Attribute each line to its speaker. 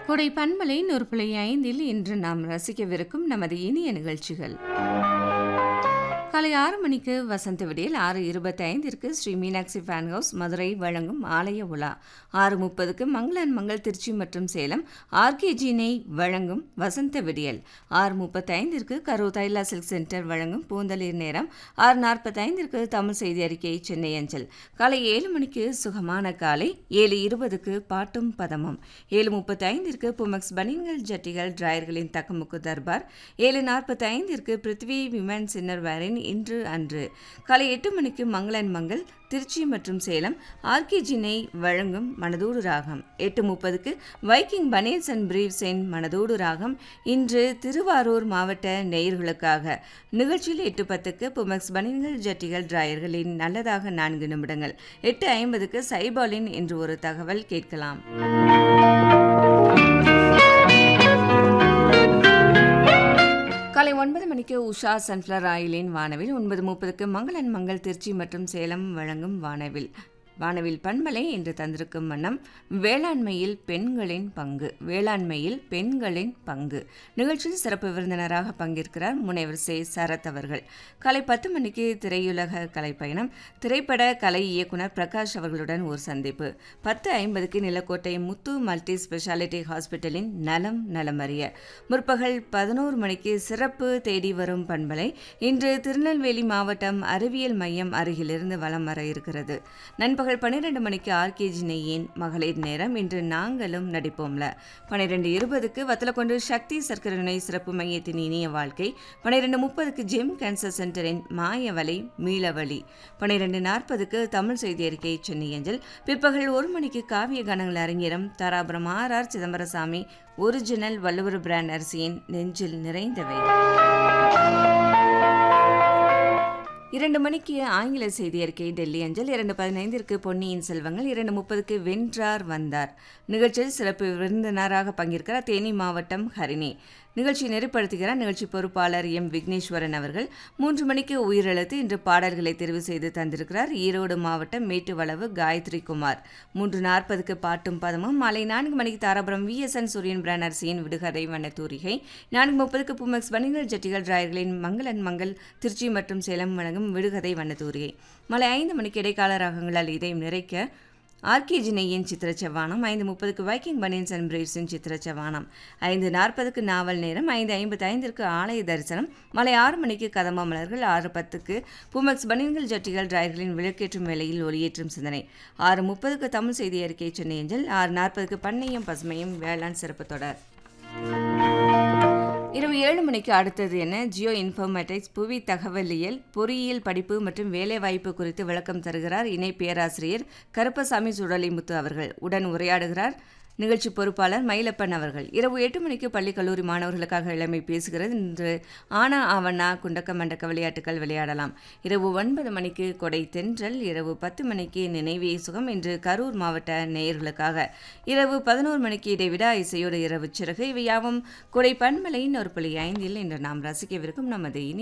Speaker 1: கொடை பண்பலை நூற்புலை ஐந்தில் இன்று நாம் ரசிக்கவிருக்கும் நமது இனிய நிகழ்ச்சிகள் காலை ஆறு மணிக்கு வசந்த விடியல் ஆறு இருபத்தி ஐந்திற்கு ஸ்ரீ மீனாட்சி ஃபேன் ஹவுஸ் மதுரை வழங்கும் ஆலய உலா ஆறு முப்பதுக்கு மங்களன் மங்கள் திருச்சி மற்றும் சேலம் ஆர்கேஜி நெய் வழங்கும் வசந்த விடியல் ஆறு முப்பத்தி ஐந்திற்கு கரூர் தைலா சில்க் சென்டர் வழங்கும் பூந்தளிர் நேரம் ஆறு நாற்பத்தைந்திற்கு தமிழ் செய்தி அறிக்கை சென்னை அஞ்சல் காலை ஏழு மணிக்கு சுகமான காலை ஏழு இருபதுக்கு பாட்டும் பதமும் ஏழு முப்பத்தி ஐந்திற்கு புமெக்ஸ் பனியன்கள் ஜட்டிகள் டிராயர்களின் தக்கமுக்கு தர்பார் ஏழு நாற்பத்தி ஐந்திற்கு பிருத்வி விமன் சின்னர் வேரின் இன்று அன்று காலை எட்டு மணிக்கு மங்களன் மங்கள் திருச்சி மற்றும் சேலம் ஆர்கேஜி நெய் வழங்கும் மனதோடு ராகம் எட்டு முப்பதுக்கு வைக்கிங் பனேல்ஸ் அண்ட் பிரீவ்ஸின் மனதோடு ராகம் இன்று திருவாரூர் மாவட்ட நேயர்களுக்காக நிகழ்ச்சியில் எட்டு பத்துக்கு புமெக்ஸ் பனியன்கள் ஜட்டிகள் டிராயர்களின் நல்லதாக நான்கு நிமிடங்கள் எட்டு ஐம்பதுக்கு சைபாலின் என்று ஒரு தகவல் கேட்கலாம் காலை ஒன்பது மணிக்கு உஷா சன்ஃப்ளவர் ஆயிலின் வானவில் ஒன்பது முப்பதுக்கு மங்களன் மங்கள் திருச்சி மற்றும் சேலம் வழங்கும் வானவில் வானவில் பண்பலை என்று தந்திருக்கும் வண்ணம் வேளாண்மையில் பெண்களின் பங்கு வேளாண்மையில் பெண்களின் பங்கு நிகழ்ச்சியில் சிறப்பு விருந்தினராக பங்கேற்கிறார் முனைவர் சே சரத் அவர்கள் காலை பத்து மணிக்கு திரையுலக கலைப்பயணம் திரைப்பட கலை இயக்குனர் பிரகாஷ் அவர்களுடன் ஒரு சந்திப்பு பத்து ஐம்பதுக்கு நிலக்கோட்டை முத்து மல்டி ஸ்பெஷாலிட்டி ஹாஸ்பிட்டலின் நலம் நலமறிய முற்பகல் பதினோரு மணிக்கு சிறப்பு தேடி வரும் பண்பலை இன்று திருநெல்வேலி மாவட்டம் அறிவியல் மையம் அருகிலிருந்து வலம் வர இருக்கிறது நண்பகல் பன்னிரெண்டு மணிக்கு ஆர்கேஜி நெய்யின் மகளிர் நேரம் இன்று நாங்களும் நடிப்போம்ல பன்னிரெண்டு இருபதுக்கு வத்தலக்கொண்டு சக்தி சர்க்கரை நோய் சிறப்பு மையத்தின் இனிய வாழ்க்கை பன்னிரெண்டு முப்பதுக்கு ஜெம் கேன்சர் சென்டரின் மாயவலை மீளவழி பன்னிரெண்டு நாற்பதுக்கு தமிழ் செய்தி அறிக்கை சென்னை அஞ்சல் பிற்பகல் ஒரு மணிக்கு காவிய கணங்கள் அரங்கேறும் Dharapuram R R Chidambarasamy original Valluvar brand அரிசியின் நெஞ்சில் நிறைந்தவை இரண்டு மணிக்கு ஆங்கில செய்தி அறிக்கை டெல்லி அஞ்சல் இரண்டு பதினைந்திற்கு பொன்னியின் செல்வங்கள் இரண்டு முப்பதுக்கு வென்றார் வந்தார் நிகழ்ச்சியில் சிறப்பு விருந்தினராக பங்கேற்கிறார் தேனி மாவட்டம் ஹரிணி நிகழ்ச்சி நெறிப்படுத்துகிறார் நிகழ்ச்சி பொறுப்பாளர் எம் விக்னேஸ்வரன் அவர்கள் மூன்று மணிக்கு உயிரெழுத்து இன்று பாடல்களை தெரிவு செய்து தந்திருக்கிறார் ஈரோடு மாவட்டம் மேட்டுவளவு காயத்ரி குமார் மூன்று நாற்பதுக்கு பாட்டும் பதமும் மாலை நான்கு மணிக்கு தாராபுரம் விஎஸ்என் சூரியன் பிரான் அரிசியின் விடுகதை வண்ணத்தூரிகை நான்கு முப்பதுக்கு புமெக்ஸ் பனிகள் ஜட்டிகள் டிராயர்களின் மங்களன் மங்கள் திருச்சி மற்றும் சேலம் வழங்கும் விடுகதை வண்ணத்தூரிகை மாலை ஐந்து மணிக்கு இடைக்கால ராகங்களால் இதயம் நிறைக்க ஆர்கேஜி நெய்யின் சித்திர செவ்வானம் ஐந்து முப்பதுக்கு வைக்கிங் பனியன்ஸ் அண்ட் பிரேவ்ஸின் சித்திர செவ்வானம் ஐந்து நாற்பதுக்கு நாவல் நேரம் ஐந்து ஐம்பத்தி ஐந்திற்கு ஆலய தரிசனம் மாலை ஆறு மணிக்கு கதம்ப மலர்கள் ஆறு பத்துக்கு புமெக்ஸ் பனியன்கள் ஜட்டிகள் டிராயர்களின் விளக்கேற்றும் வேளையில் ஒளியேற்றும் சிந்தனை ஆறு முப்பதுக்கு தமிழ் செய்தி அறிக்கை சென்னை அஞ்சல் ஆறு நாற்பதுக்கு பண்ணையும் பசுமையும் வேளாண் சிறப்பு தொடர் இரவு ஏழு மணிக்கு அடுத்தது என்ன ஜியோ இன்ஃபர்மேட்டிக்ஸ் புவி தகவலியல் பொறியியல் படிப்பு மற்றும் வேலைவாய்ப்பு குறித்து விளக்கம் தருகிறார் இணை பேராசிரியர் கருப்பசாமி சுடலிமுத்து அவர்கள் உடன் உரையாடுகிறார் நிகழ்ச்சி பொறுப்பாளர் மயிலப்பன் அவர்கள் இரவு எட்டு மணிக்கு பள்ளி கல்லூரி மாணவர்களுக்காக இளமை பேசுகிறது இன்று ஆனா ஆவண்ணா குண்டக்க மண்டக்க விளையாட்டுகள் விளையாடலாம் இரவு ஒன்பது மணிக்கு கொடை தென்றல் இரவு பத்து மணிக்கு நினைவே சுகம் இன்று கரூர் மாவட்ட நேயர்களுக்காக இரவு பதினோரு மணிக்கு இடைவிடா இசையோடு இரவு சிறகு இவை யாவும் கொடை பன்மலையின் ஒரு புள்ளி ஐந்தில் இன்று நாம் ரசிக்கவிருக்கும் நமது இனி